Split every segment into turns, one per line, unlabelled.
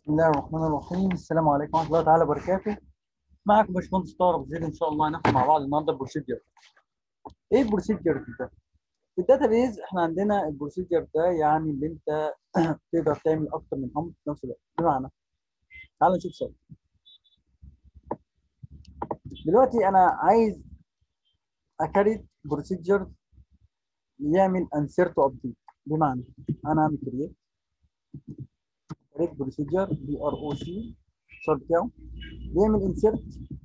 بسم الله الرحمن الرحيم السلام عليكم ورحمه الله تعالى وبركاته معكم باشمهندس طاهر ابو زيد ان شاء الله هناخد مع بعض النهارده البروسيجر ايه البروسيجر ده في الداتابيز احنا عندنا البروسيجر ده يعني اللي انت تقدر تعمل اكتر من امر في نفس الوقت بمعنى تعال نشوف سوا دلوقتي انا عايز اكريت بروسيجر يعمل انسيرت ابديت بمعنى انا اعمل كريت كريت بروسيجر بي ار او سي الشرط بتاعه بيعمل انسيرت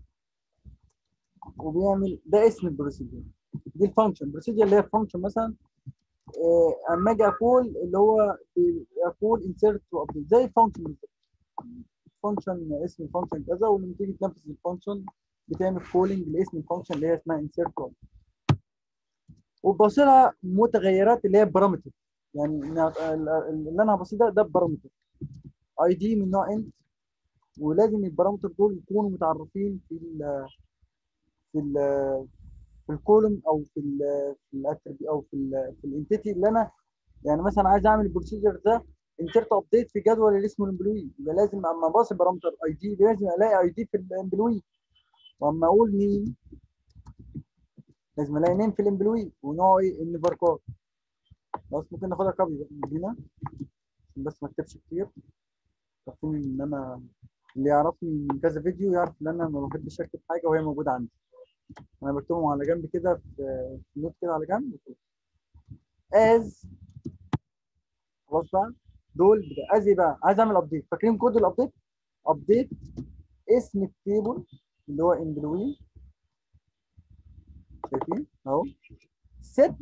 وبيعمل ده اسم البروسيجر دي الفانكشن البروسيجر اللي هي الفانكشن مثلا آه، اما اجي اقول اللي هو اقول انسيرت وابديت زي الفانكشن بالظبط فانكشن اسم الفانكشن كذا ولما تيجي تنفذ الفانكشن بتعمل كولينج لاسم الفانكشن اللي هي اسمها انسيرت وببص لها متغيرات اللي هي بارامتر يعني اللي انا هبص ده ده بارامتر اي دي من نوع انت ولازم البارامتر دول يكونوا متعرفين في ال في ال في الكولوم او في ال في الاتربي او في ال في الانتيتي اللي انا يعني مثلا عايز اعمل البروسيجر ده انسرت ابديت في جدول اللي اسمه الامبلوي يبقى لازم اما اباص بارامتر اي دي لازم الاقي اي دي في الامبلوي واما اقول مين لازم الاقي نيم في الامبلوي ونوعه ايه ان باركود خلاص ممكن ناخدها كوبي بقى من هنا عشان بس ما اكتبش كتير عارفين ان انا اللي يعرفني من كذا فيديو يعرف ان انا ما بحبش اكتب حاجه وهي موجوده عندي انا بكتبهم على جنب كده في في نوت كده على جنب از خلاص بقى دول از ايه بقى عايز اعمل ابديت فاكرين كود الابديت ابديت اسم التيبل اللي هو امبلوي شايفين اهو ست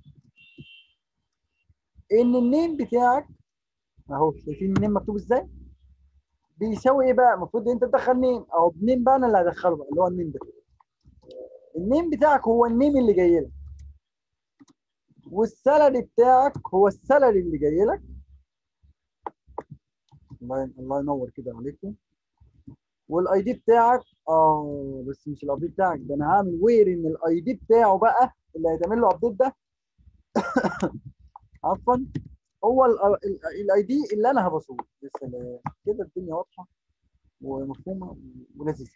ان النيم بتاعك اهو شايفين النيم مكتوب ازاي بيساوي ايه بقى المفروض انت تدخل نيم اهو بنيم بقى انا اللي هدخله بقى اللي هو النيم ده النيم بتاعك هو النيم اللي جاي لك والسالري بتاعك هو السالري اللي جاي لك الله الله ينور كده عليكم والاي دي بتاعك اه بس مش الاي دي بتاعك ده انا هعمل وير ان الاي دي بتاعه بقى اللي هيتعمل له ابديت ده عفوا هو الاي دي اللي انا هبصه يا سلام كده الدنيا واضحه ومفهومه ولذيذه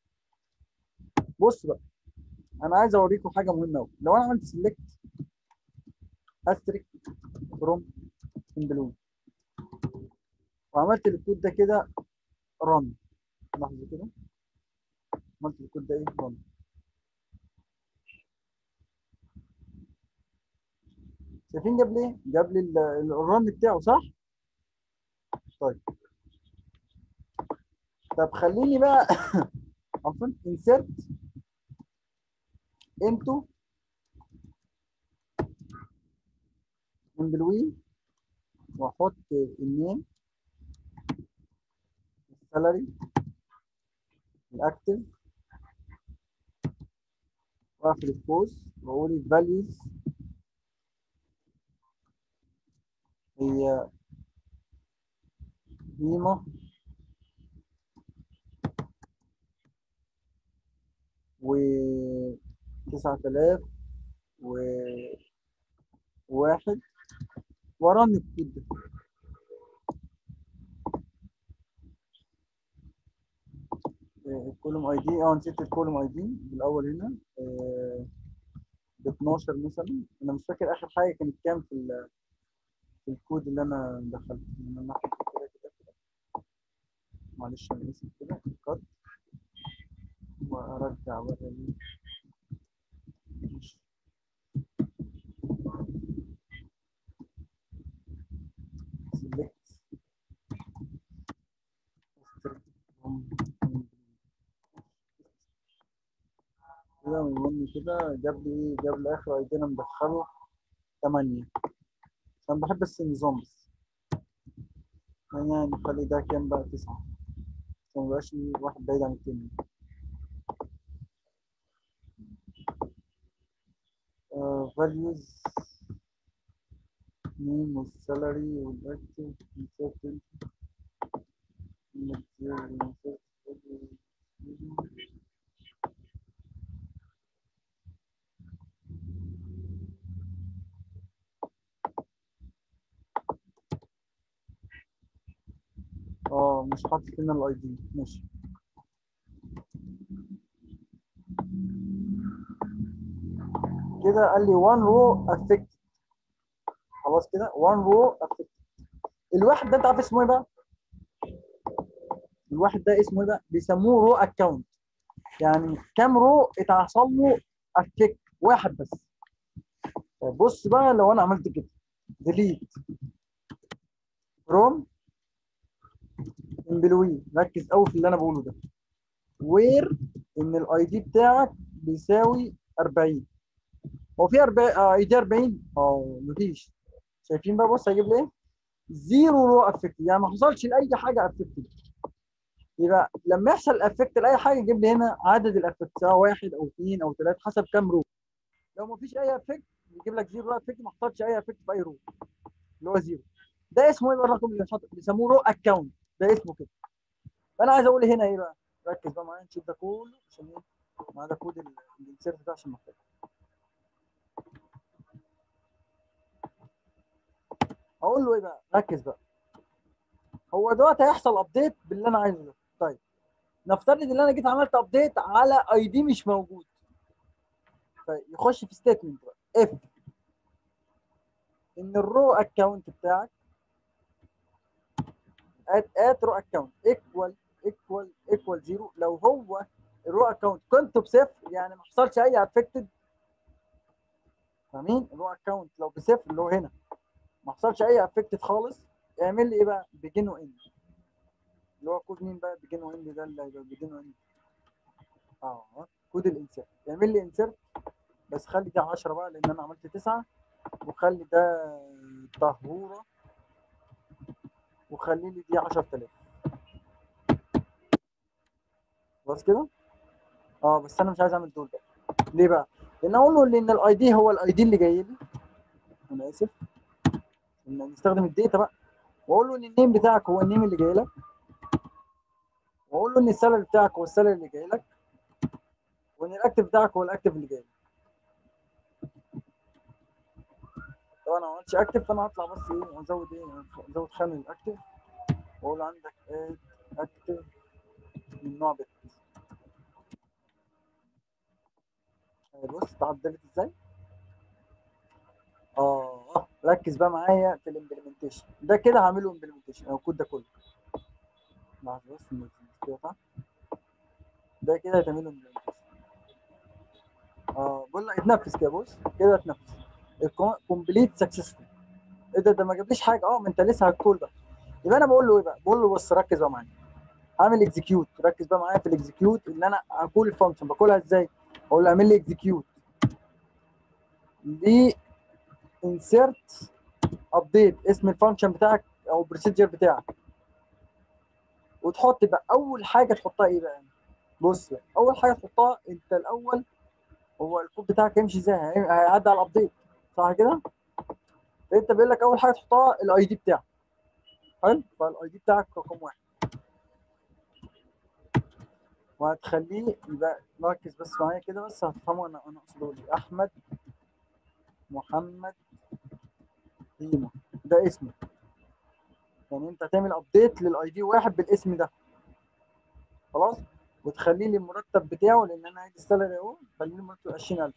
بص بقى انا عايز اوريكم حاجه مهمه قوي لو انا عملت سيلكت استريك فروم امبلوي وعملت الكود ده كده رن لحظه كده عملت الكود ده ايه رن شايفين جاب لي ايه؟ جاب لي الرن بتاعه صح؟ طيب طب خليني بقى عفوا انسرت انتو امبلوي واحط النيم السالري الاكتف واقفل القوس واقول الفاليوز هي قيمة و تسعة آلاف و واحد ورن الكود ده الكولوم اي دي اه نسيت الكولوم اي دي بالاول هنا ب 12 مثلا انا مش فاكر اخر حاجه كانت كام في في الكود اللي انا دخلته من الناحيه كده كده كده معلش انا اسف كده كات وارجع بقى كده ونقول كده جاب لي ايه جاب لي اخر ايدينا مدخله 8 عشان بحب بس النظام بس يعني نخلي ده كام بقى 9 عشان ميبقاش واحد بعيد عن التاني values name والسالري والاكتف insert اه مش حاطط هنا الاي دي ماشي كده قال لي 1 رو افكت خلاص كده 1 رو افكت الواحد ده انت عارف اسمه ايه بقى؟ الواحد ده اسمه ايه بقى؟ بيسموه رو اكونت يعني كام رو اتحصل له افكت واحد بس طيب بص بقى لو انا عملت كده ديليت فروم امبلوي ركز قوي في اللي انا بقوله ده وير ان الاي دي بتاعك بيساوي 40 هو في 40 اي دي 40 اه مفيش شايفين بقى بص هيجيب لي ايه زيرو رو افكت يعني ما حصلش لاي حاجه افكت يبقى لما يحصل افكت لاي حاجه يجيب لي هنا عدد الافكت سواء واحد او اثنين او ثلاثه حسب كام رو لو ما فيش اي افكت يجيب لك زيرو رو افكت ما حصلش اي افكت في اي رو اللي هو زيرو ده اسمه ايه بقى الرقم اللي حاطط بيسموه رو اكونت ده اسمه كده فانا عايز اقول هنا ايه بقى ركز بقى معايا نشوف ده كله عشان ايه ما ده كود الانسيرت ده عشان محتاج اقول له ايه بقى ركز بقى هو دلوقتي هيحصل ابديت باللي انا عايزه ده طيب نفترض ان انا جيت عملت ابديت على اي دي مش موجود طيب يخش في ستيتمنت بقى اف ان الرو اكونت بتاعك ات ات رو اكونت ايكوال ايكوال ايكوال زيرو لو هو الرو اكونت كنت بصفر يعني ما حصلش اي افكتد فاهمين الرو اكونت لو بصفر اللي هو هنا ما حصلش اي افكتد خالص اعمل لي ايه بقى بيجن وان اللي هو كود مين بقى بيجن وان ده اللي هيبقى بيجن وان اه كود الانسيرت اعمل لي انسيرت بس خلي ده 10 بقى لان انا عملت 9 وخلي ده طهوره وخلي لي دي 10000 خلاص كده اه بس انا مش عايز اعمل دول بقى ليه بقى لان اقول له ان الاي دي هو الاي دي اللي جاي لي انا اسف ان نستخدم الداتا بقى واقول له ان النيم بتاعك هو النيم اللي جاي لك واقول له ان السالري بتاعك هو السالري اللي جاي لك وان الاكتف بتاعك هو الاكتف اللي جاي لك طبعا انا ما عملتش اكتف فانا هطلع بس ايه ازود ايه ازود خانه الاكتف واقول عندك اد اكتف من نوع بت بص اتعدلت ازاي اه ركز بقى معايا في الامبلمنتيشن ده كده هعمله امبلمنتيشن او الكود ده كله لحظه بس كده صح ده كده هتعمله امبلمنتيشن اه بقول لك اتنفس كده بص كده اتنفس كومبليت سكسسفول ايه ده ده ما جابليش حاجه اه ما انت لسه هتكول بقى يبقى انا بقول له ايه بقى بقول له بص ركز بقى معايا اعمل اكزكيوت ركز بقى معايا في الاكزكيوت ان انا اكول الفانكشن باكلها ازاي اقول له اعمل لي اكزكيوت دي انسيرت ابديت اسم الفانكشن بتاعك او البروسيجر بتاعك وتحط بقى اول حاجه تحطها ايه بقى بص بقى اول حاجه تحطها انت الاول هو الكود بتاعك هيمشي ازاي هيعدي على الابديت صح كده فانت بيقول لك اول حاجه تحطها الاي دي بتاعك حلو فالاي دي بتاعك رقم واحد وهتخليه يبقى ركز بس معايا كده بس هتفهموا انا انا اقصد اقول ايه احمد محمد هيما ده اسمه يعني انت هتعمل ابديت للاي دي واحد بالاسم ده خلاص وتخلي لي المرتب بتاعه لان انا عايز السالري اهو خلي لي المرتب 20000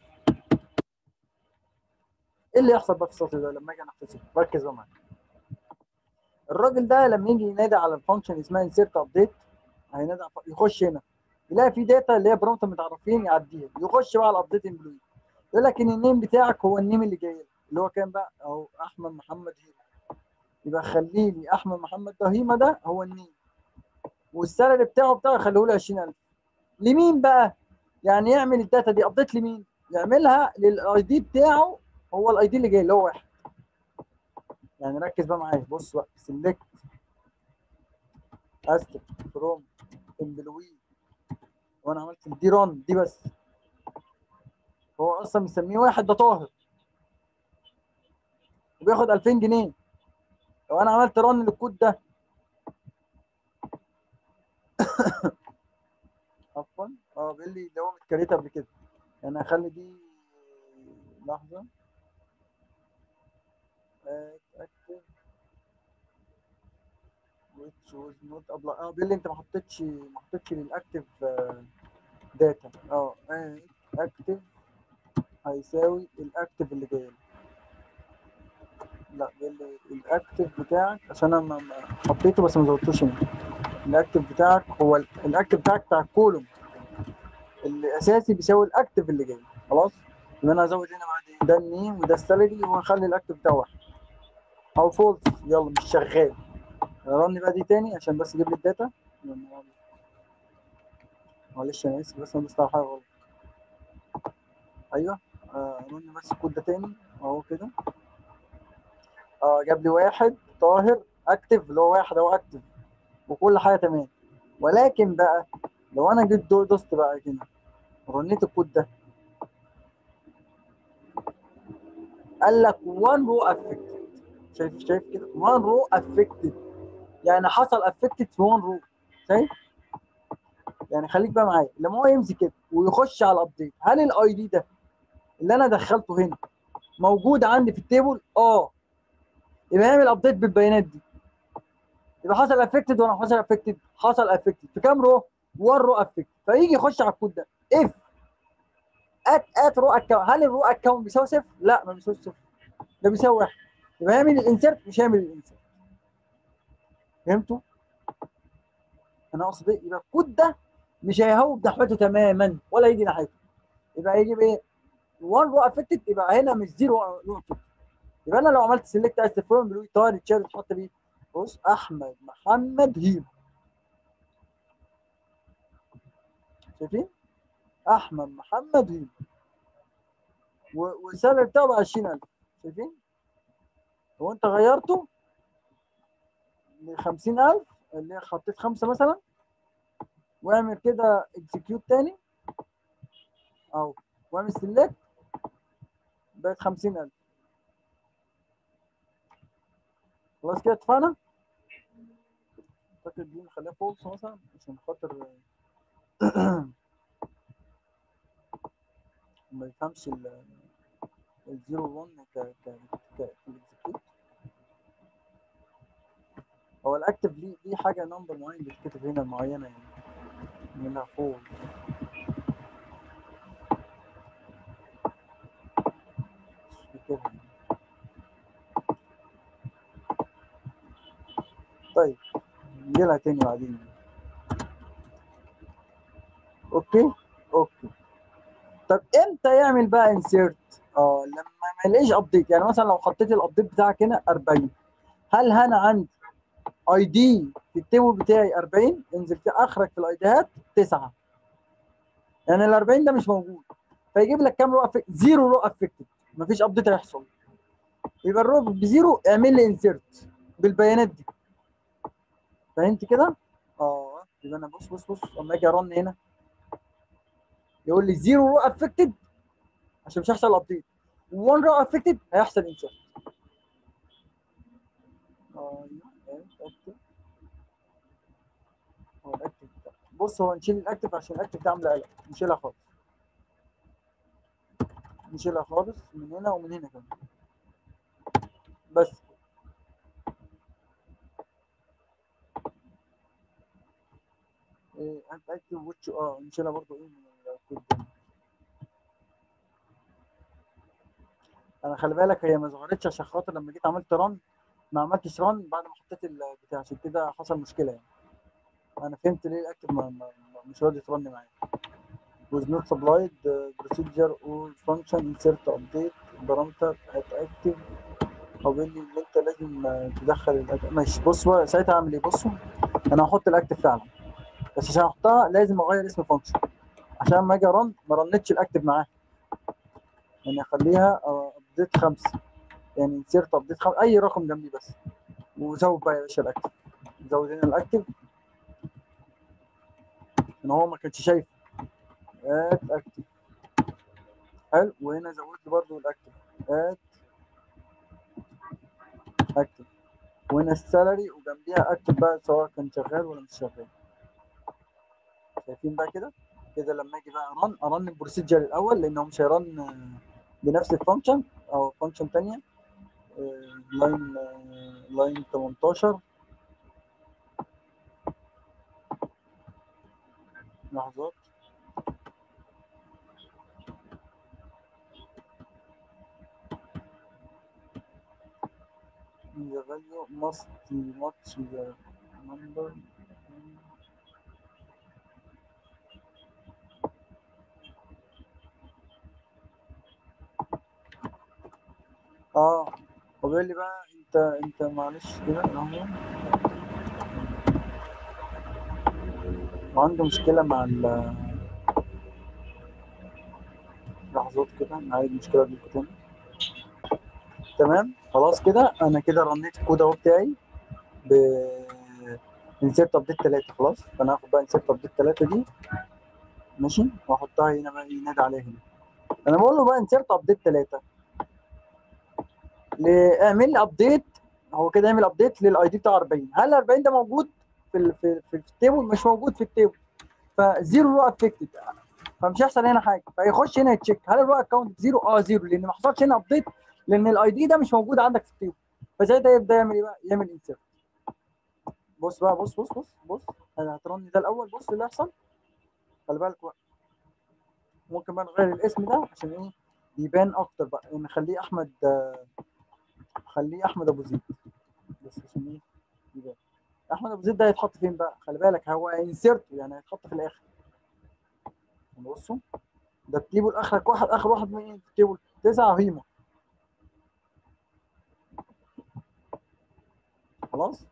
ايه اللي يحصل بقى في السطر ده لما اجي انفذه ركز بقى معايا الراجل ده لما يجي ينادي على الفانكشن اسمها انسيرت ابديت هينادي يخش هنا يلاقي في داتا اللي هي برامتر متعرفين يعديها يخش بقى على الابديت امبلوي يقول لك ان النيم بتاعك هو النيم اللي جاي لك اللي هو كان بقى اهو احمد محمد هيما يبقى خلي لي احمد محمد هيما ده هو النيم والسالري بتاعه بتاعه خليه له 20000 لمين بقى؟ يعني يعمل الداتا دي ابديت لمين؟ يعملها للاي دي بتاعه هو الاي دي اللي جاي اللي هو واحد يعني ركز بقى معايا بص بقى سيلكت استك فروم امبلوي وانا عملت دي ران دي بس هو اصلا مسميه واحد ده طاهر وبياخد 2000 جنيه لو انا عملت رن للكود ده عفوا اه بيقول لي ده هو متكريت قبل كده يعني هخلي دي لحظه اتاكد which was not apply اه بيقول لي انت ما حطيتش ما حطيتش للاكتف داتا اه اكتف هيساوي الاكتف اللي جاي لي. لا بيقول لي الاكتف بتاعك عشان انا ما- ما- حطيته بس ما زودتوش هنا الاكتف بتاعك هو ال- الاكتف بتاعك بتاع الكولوم الاساسي بيساوي الاكتف اللي جاي خلاص يبقى انا هزود هنا بعد إيه؟ ده النيم وده السالري وهخلي الاكتف بتاعه واحد او فولس يلا مش شغال رن بقى دي تاني عشان بس يجيب لي الداتا معلش انا اسف بس انا بستوعب حاجه غلط ايوه آه رن بس الكود ده تاني اهو كده اه جاب لي واحد طاهر اكتف اللي هو واحد اهو اكتف وكل حاجه تمام ولكن بقى لو انا جيت دو- دوست بقى كده ورنيت الكود ده قال لك 1 رو افكتد شايف شايف كده 1 رو افكتد يعني حصل افكتد في 1 رو شايف يعني خليك بقى معايا لما هو يمسك كده ويخش على الابديت هل الاي دي ده اللي انا دخلته هنا موجود عندي في التيبل اه يبقى يعمل ابديت بالبيانات دي يبقى حصل افكتد ولا حصل افكتد حصل افكتد في كام رو 1 رو افكتد فيجي يخش على الكود ده اف ات ات رو اكونت هل الرو اكونت بيساوي صفر؟ لا ما بيساويش صفر ده بيساوي واحد يبقى يعمل الانسيرت مش هيعمل الانسيرت فهمتوا؟ انا اقصد ايه؟ يبقى الكود ده مش هيهوب ناحيته تماما ولا يجي ناحيته يبقى هيجي بايه؟ 1 رو افكتد يبقى هنا مش 0 رو افكتد يبقى انا لو عملت سيلكت از فروم بلو طار تشير تحط بيه بص احمد محمد هيرو شايفين؟ احمد محمد هيرو و- والسالري بتاعه ب 20000 شايفين؟ هو انت غيرته ل 50000 اللي هي حطيت خمسه مثلا واعمل كده اكزكيوت تاني او واعمل سيلكت بقت 50000 خلاص كده اتفقنا؟ اعتقد دي نخليها فولس مثلا عشان خاطر ما يفهمش ال الزيرو 1 ك ك ك في الاكزكيوت هو الاكتف ليه ليه حاجه نمبر معين بيتكتب هنا معينه يعني منها فوق مش فاكرها يعني. طيب نجي لها تاني بعدين اوكي اوكي طب امتى يعمل بقى انسيرت اه لما ما يلاقيش ابديت يعني مثلا لو حطيت الابديت بتاعك هنا 40 هل انا عندي اي دي في التيبل بتاعي 40 انزل كده اخرج في الايديهات 9 يعني ال 40 ده مش موجود فيجيب لك كام رو افكت زيرو رو افكتد مفيش ابديت هيحصل يبقى الرو بزيرو اعمل لي انسيرت بالبيانات دي فهمت كده؟ اه يبقى انا بص بص بص لما اجي ارن هنا يقول لي زيرو رو افكتد عشان مش هيحصل ابديت 1 رو افكتد هيحصل انسيرت ايوه اكتف هو الاكتف بتاع. بص هو نشيل الاكتف عشان الاكتف ده عامله قلق نشيلها خالص نشيلها خالص من هنا ومن هنا كمان بس إيه انت اكتف واتش اه نشيلها برضه ايه من الكود ده انا خلي بالك هي ما ظهرتش عشان خاطر لما جيت عملت رن ما عملتش رن بعد ما حطيت البتاع عشان كده حصل مشكله يعني انا فهمت ليه الاكتف ما ما ما- مش راضي ترن معايا was not supplied uh, procedure or function insert update parameter at active او بيقول لي ان انت لازم آه، تدخل الاكتف ماشي بص بقى ساعتها اعمل ايه بصوا انا هحط الاكتف فعلا بس عشان احطها لازم اغير اسم فانكشن عشان لما اجي ارن ما رنتش الاكتف معاها يعني اخليها ابديت خمسه يعني انسيرت ابديت خمسه اي رقم جنبي بس وزود بقى يا باشا الاكتف زود هنا الاكتف ان هو ما كانش شايف ات اكتف حلو وهنا زود لي برضه الاكتف ات اكتف وهنا السالري وجنبيها اكتف بقى سواء كان شغال ولا مش شغال شايفين بقى كده كده لما اجي بقى ارن ارن البروسيجر الاول لانه مش هيرن آه، بنفس الفانكشن او فانكشن ثانيه لاين لاين 18 لحظات The value must match the number اه هو بيقول لي بقى انت انت معلش كده اهو وعنده مشكلة مع ال لحظات كده نعيد المشكلة دي تاني تمام خلاص كده انا كده رنيت الكود اهو بتاعي ب انسيرت ابديت 3 خلاص فانا هاخد بقى انسيرت ابديت 3 دي ماشي واحطها هنا بقى ينادي عليها هنا انا بقول له بقى انسيرت ابديت 3 اعمل لي ابديت هو كده يعمل ابديت للاي دي بتاع 40 هل ال 40 ده موجود في ال في, في التيبل مش موجود في التيبل فزيرو رو افكتد فمش هيحصل هنا حاجه فيخش هنا يتشيك هل الرو اكونت زيرو اه زيرو لان ما حصلش هنا ابديت لان الاي دي ده مش موجود عندك في التيبل فساعتها يبدا يعمل ايه بقى يعمل انسيرت بص بقى بص بص بص بص هترني ده الاول بص اللي هيحصل خلي بالك بقى ممكن بقى نغير الاسم ده عشان ايه يبان اكتر بقى يعني نخليه احمد خليه احمد ابو زيد بس عشان ايه يبان احمد ابو زيد ده هيتحط فين بقى خلي بالك هو انسيرت يعني هيتحط في الاخر بصوا ده التيبل اخرك واحد اخر واحد من في التيبل تسعه هيمه خلاص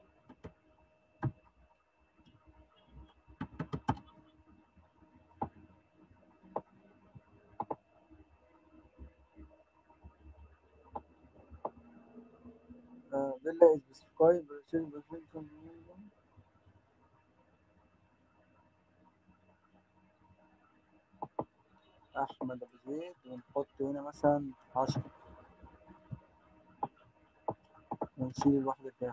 Villa is specified by احمد ابو زيد ونحط هنا مثلا 10 ونشيل الواحده فيها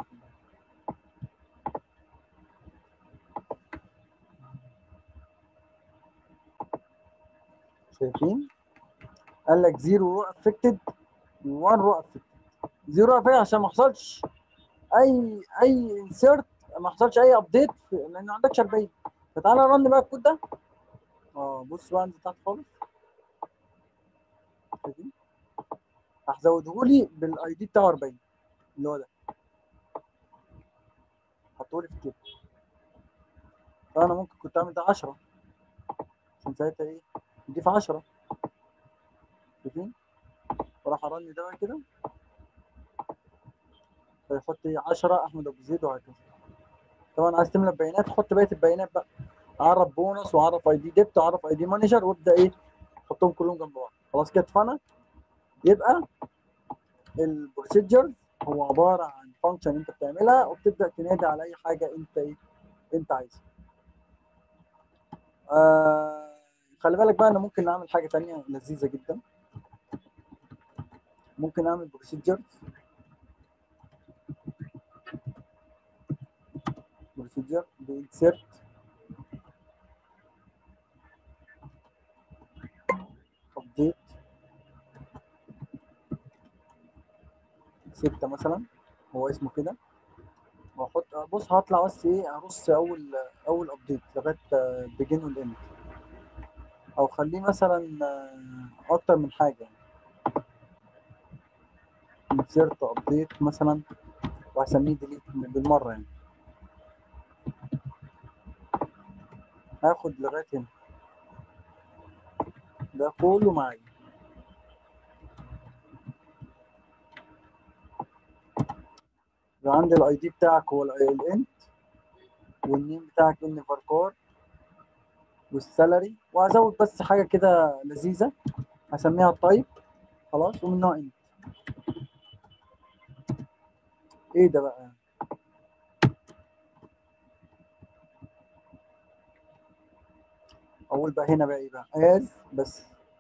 شايفين قال لك زيرو رو افكتد 1 رو افكتد زيرو افكتد عشان ما حصلش اي اي انسيرت ما حصلش اي ابديت لان ما عندكش 40 فتعالى رن بقى الكود ده اه بص بقى انزل تحت خالص شايفين هزوده لي بالاي دي بتاعه 40 اللي هو ده حطه لي في التيبل فانا ممكن كنت اعمل ده 10 عشان ساعتها ايه نضيف 10 شايفين وراح ارن ده بقى كده فيحط 10 احمد ابو زيد وهكذا طبعا عايز تملى البيانات حط بقيه البيانات بقى عرف بونص وعرف اي دي ديبت وعرف اي دي مانجر وابدا ايه حطهم كلهم جنب بعض خلاص كده اتفقنا يبقى البروسيجر هو عباره عن فانكشن انت بتعملها وبتبدا تنادي على اي حاجه انت ايه انت عايزها آه خلي بالك بقى انا ممكن نعمل حاجه ثانيه لذيذه جدا ممكن اعمل بروسيجر بروسيجر بانسيرت ابديت ستة مثلا هو اسمه كده واحط بص هطلع بس ايه ارص اول اول ابديت لغايه بيجن والاند او خليه مثلا اكتر من حاجه يعني انسيرت ابديت مثلا وهسميه ديليت بالمره يعني هاخد لغايه هنا ده كله معايا يبقى عندي الاي دي بتاعك هو الانت والنيم بتاعك ان فاركار والسالري وهزود بس حاجه كده لذيذه هسميها التايب خلاص ومن نوع انت ايه ده بقى اقول بقى هنا بقى ايه بقى از بس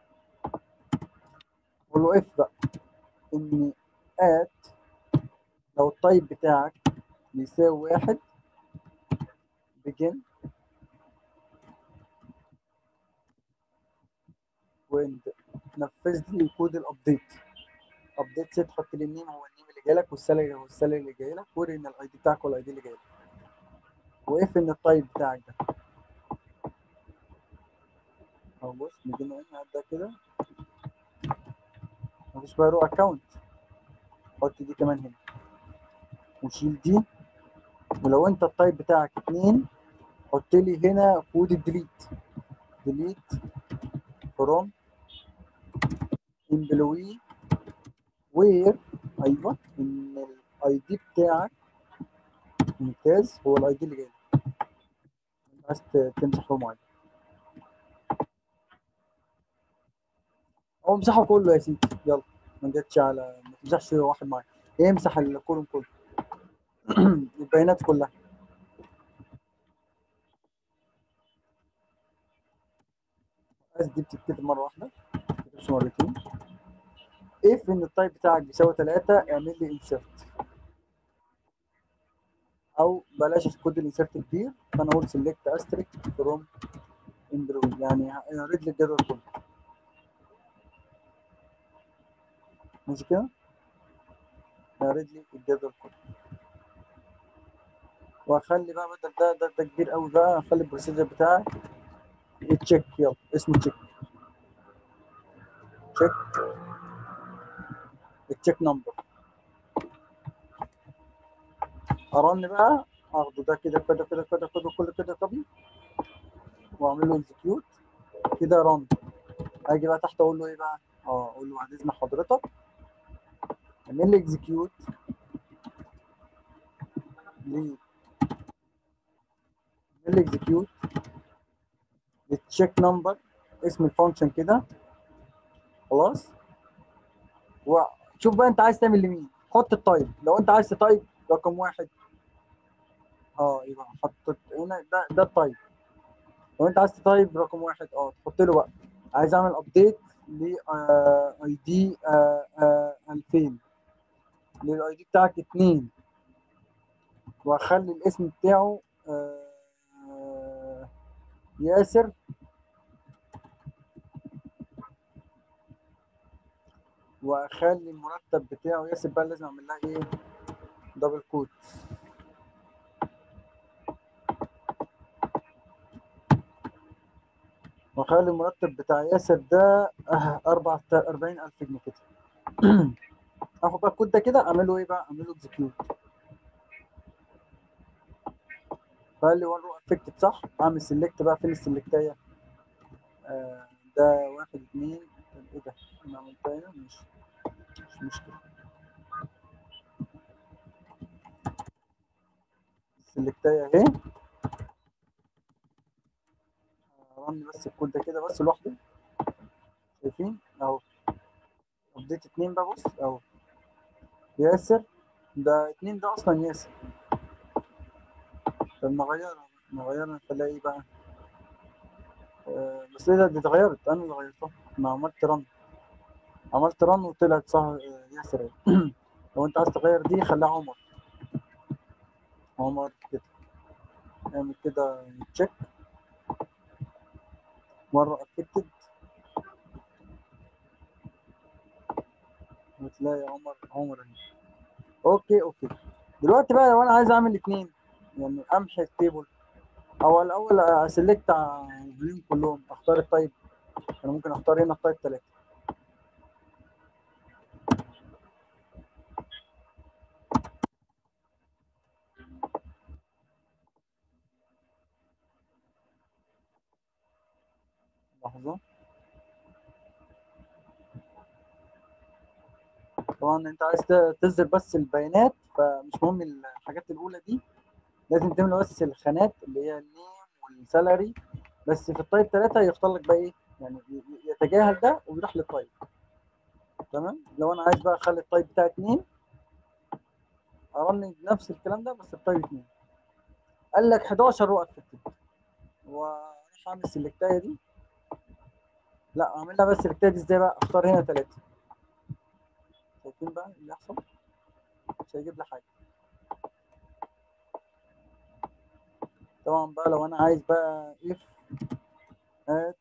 اقول له اف بقى ان ات لو التايب بتاعك بيساوي واحد بيجن وانت نفذ لي كود الابديت ابديت سيت حط لي النيم هو النيم اللي جاي لك والسالري هو السالري اللي جاي لك وري ان الاي دي بتاعك هو الاي دي اللي جاي لك واف ان التايب بتاعك ده اهو بص بيجينا هنا ده كده مفيش بقى رو اكونت حط دي كمان هنا وشيل دي ولو انت التايب بتاعك اتنين حط لي هنا كود الديليت ديليت فروم امبلوي وير ايوه ان الاي دي بتاعك ممتاز هو الاي دي اللي جاي عايز ت- تمسح له معين هو امسحه كله يا سيدي يلا ما جاتش على ما تمسحش واحد معين امسح الكولوم كله البيانات كلها بس دي بتتكتب مره واحده ما بتتكتبش مرتين اف ان التايب بتاعك بيساوي 3 اعمل لي انسرت او بلاش الكود الانسرت كبير فانا اقول سيلكت استريك فروم امبلوي يعني ريد لي الجدول كله ماشي كده ريد لي الجدول كله واخلي بقى بدل ده ده, ده كبير قوي بقى اخلي البروسيجر بتاعي تشيك يلا اسمه تشيك تشيك التشيك نمبر ارن بقى اخده ده كده كده كده كده كده كله كده كوبي واعمل له اكزكيوت كده رن اجي بقى تحت اقول له ايه بقى اه اقول له بعد اذن حضرتك اعمل لي اكزكيوت ليه اعمل لي اكزكيوت للتشيك نمبر اسم الفانكشن كده خلاص وشوف بقى انت عايز تعمل لمين حط التايب لو انت عايز تايب رقم واحد اه يبقى حطيت هنا ده ده التايب لو انت عايز تايب رقم واحد اه تحط له بقى عايز اعمل ابديت ل اي دي 2000 للاي دي بتاعك اتنين واخلي الاسم بتاعه آه، آه، ياسر واخلي المرتب بتاعه ياسر بقى لازم اعمل لها ايه دبل كوت واخلي المرتب بتاع ياسر ده آه، أربعة أربعين ألف جنيه كده اخد بقى الكود ده كده اعمل له ايه بقى اعمل له اكزكيوت فقال لي وان رو افكتد صح اعمل سيلكت بقى فين السلكتايه آه ده واحد اتنين طب ايه ده انا عملتها هنا مش مش مشكله السلكتايه اهي رن بس الكود ده كده بس لوحده شايفين اهو ابديت اتنين بقى بص اهو ياسر ده اتنين ده اصلا ياسر طب نغيرها نغيرها نخليها ايه بقى آه بس ايه ده دي اتغيرت انا اللي غيرتها انا عملت رن عملت رن وطلعت صح آه، ياسر اهي. لو انت عايز تغير دي خليها عمر عمر كده اعمل كده تشيك مرة افكتد وتلاقي عمر عمر اهي اوكي اوكي دلوقتي بقى لو انا عايز اعمل اتنين يعني امحي التيبل او الاول اسلكت عليهم كلهم اختار التايب انا ممكن اختار هنا التايب ثلاثة لحظة طبعا انت عايز ت- تظهر بس البيانات فمش مهم الحاجات الاولى دي لازم تملى بس الخانات اللي هي النيم والسالري بس في التايب ثلاثة يختار لك بقى ايه يعني ي- ي- يتجاهل ده ويروح للتايب تمام لو انا عايز بقى اخلي التايب بتاعي اتنين ارن نفس الكلام ده بس التايب اتنين قال لك 11 رو افكتد واروح اعمل السلكتايه دي لا اعملها بس السلكتايه دي ازاي بقى اختار هنا ثلاثة شايفين بقى اللي يحصل مش هيجيب لي حاجه طبعا بقى لو انا عايز بقى if at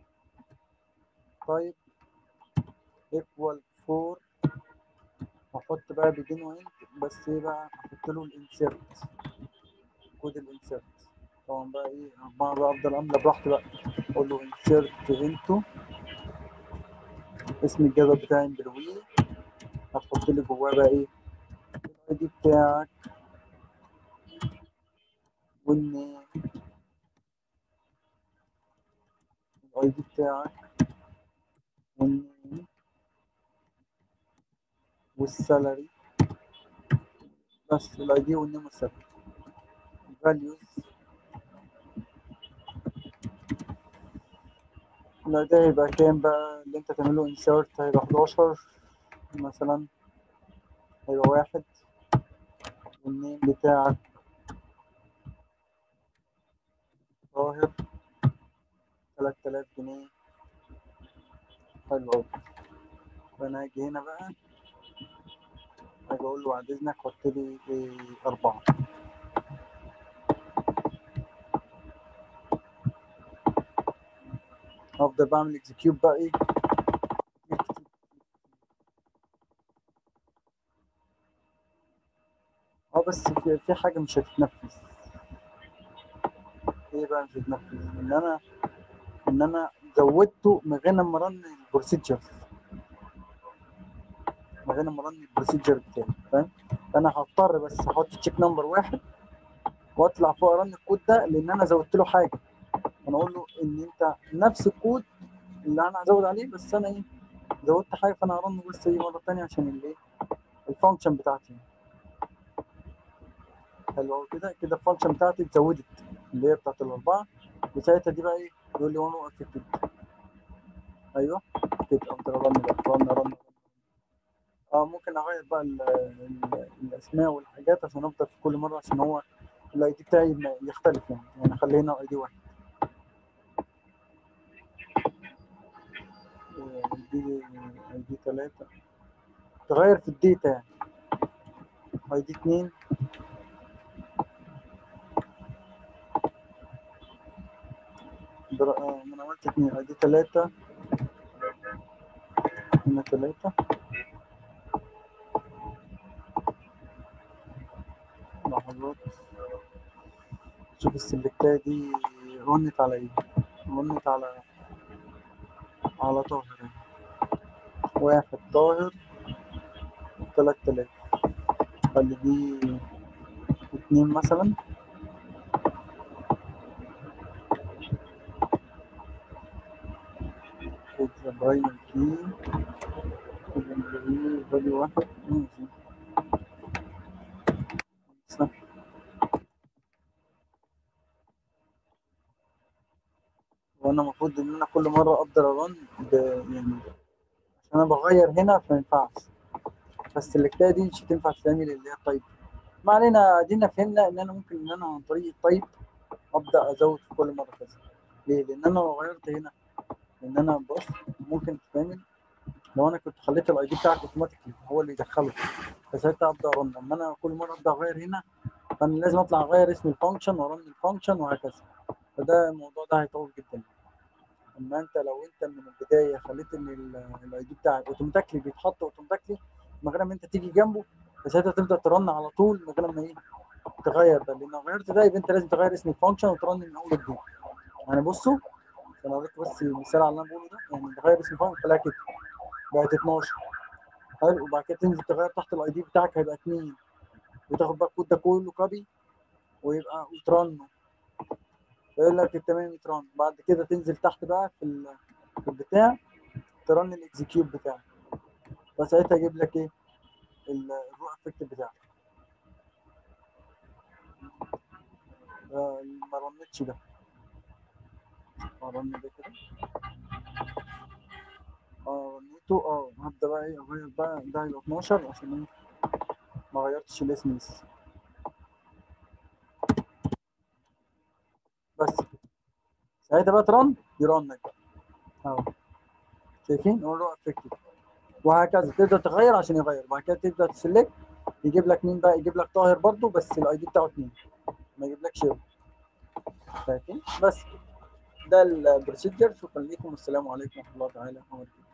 type equal 4 هحط بقى begin وانت بس ايه بقى احط له الانسيرت كود الانسيرت طبعا بقى ايه بقى بقى افضل املى براحتي بقى اقول له insert into اسم الجدول بتاعي امبلوي هتحط لي جواه بقى ايه الاي دي بتاعك والنيم الاي دي بتاعك والنيم والسالري بس الاي دي والنيم والسالري values لا ده هيبقى كام بقى اللي انت تعمله insert هيبقى 11 مثلا هيبقى واحد والنيم بتاعك طاهر 3000 جنيه حلو أوي فأنا هاجي هنا بقى هاجي أقول له بعد إذنك حط لي إيه أربعة هفضل بعمل اكزكيوت بقى ايه اه بس في, في حاجة مش هتتنفذ ايه بقى مش هتتنفذ ان انا ان انا زودته من غير ما رن البروسيجر من غير ما رن البروسيجر بتاعي فاهم فانا هضطر بس احط تشيك نمبر واحد واطلع فوق رن الكود ده لان انا زودت له حاجه انا اقول له ان انت نفس الكود اللي انا هزود عليه بس انا ايه زودت حاجه فانا هرنه بس ايه مره ثانيه عشان الايه الفانكشن بتاعتي حلو قوي كده كده الفانكشن بتاعتي اتزودت اللي هي بتاعت الاربعه وساعتها دي بقى ايه يقول لي وانا افكتد ايوه كده افضل رن بقى رن رن اه ممكن اغير بقى ال ال الاسماء والحاجات عشان افضل في كل مره عشان هو الاي دي بتاعي يختلف يعني يعني اخلي هنا اي دي واحد دي اي دي 3 تغير في الديتا يعني اي دي 2 در... آه من عملت 2 اي دي 3 هنا 3 لحظات شوف السلكتاية دي رنت على ايه رنت على على طاهر يعني. واحد طاهر تلات تلاف خلي دي اتنين مثلا خد برايمري كي خد امبلوي فاليو واحد ماشي صح وانا المفروض ان انا كل مره افضل ارن ب- يعني عشان انا بغير هنا فما ينفعش بس الكتابه دي مش هتنفع تتعمل اللي هي الطيب ما علينا ادينا فهمنا ان انا ممكن ان انا عن طريق الطيب ابدا ازود في كل مره كذا ليه؟ لان انا لو غيرت هنا ان انا بص ممكن تتعمل لو انا كنت خليت الاي دي بتاعك اوتوماتيكلي هو اللي يدخله فساعتها ابدا ارن اما انا كل مره ابدا اغير هنا فانا لازم اطلع اغير اسم الفانكشن وارن الفانكشن وهكذا فده الموضوع ده هيطول جدا اما انت لو انت من البدايه خليت ان الاي دي بتاعك اوتوماتيكلي بيتحط اوتوماتيكلي من غير ما انت تيجي جنبه فساعتها تبدا ترن على طول من غير ما ايه تغير ده لان لو غيرت ده يبقى انت لازم تغير اسم الفانكشن وترن من اول وجديد يعني بصوا انا اوريك بس مثال على اللي انا بقوله ده يعني بغير اسم الفانكشن خليها كده بقت 12 حلو وبعد كده تنزل تغير تحت الاي دي بتاعك هيبقى 2 وتاخد بقى الكود ده كله كوبي ويبقى وترنه يقول لك التمام يترن بعد كده تنزل تحت بقى في ال- في البتاع ترن الاكزكيوت بتاعك فساعتها يجيب لك ايه ال- الرو افكت بتاعك آه، ما رنتش ده رن ده كده اه رنيته اه هبدا بقى ايه اغير بقى ده هيبقى 12 عشان ايه ما غيرتش الاسم لسه بس كده ساعتها بقى ترن يرنك بقى اهو شايفين هو الرو افكت وهكذا تبدا تغير عشان يغير بعد كده تبدا تسلكت يجيب لك مين بقى يجيب لك طاهر برضو بس الاي دي بتاعه 2 ما يجيبلكش يوم شايفين بس كده. ده البروسيجر شكرا لكم والسلام عليكم ورحمه الله تعالى وبركاته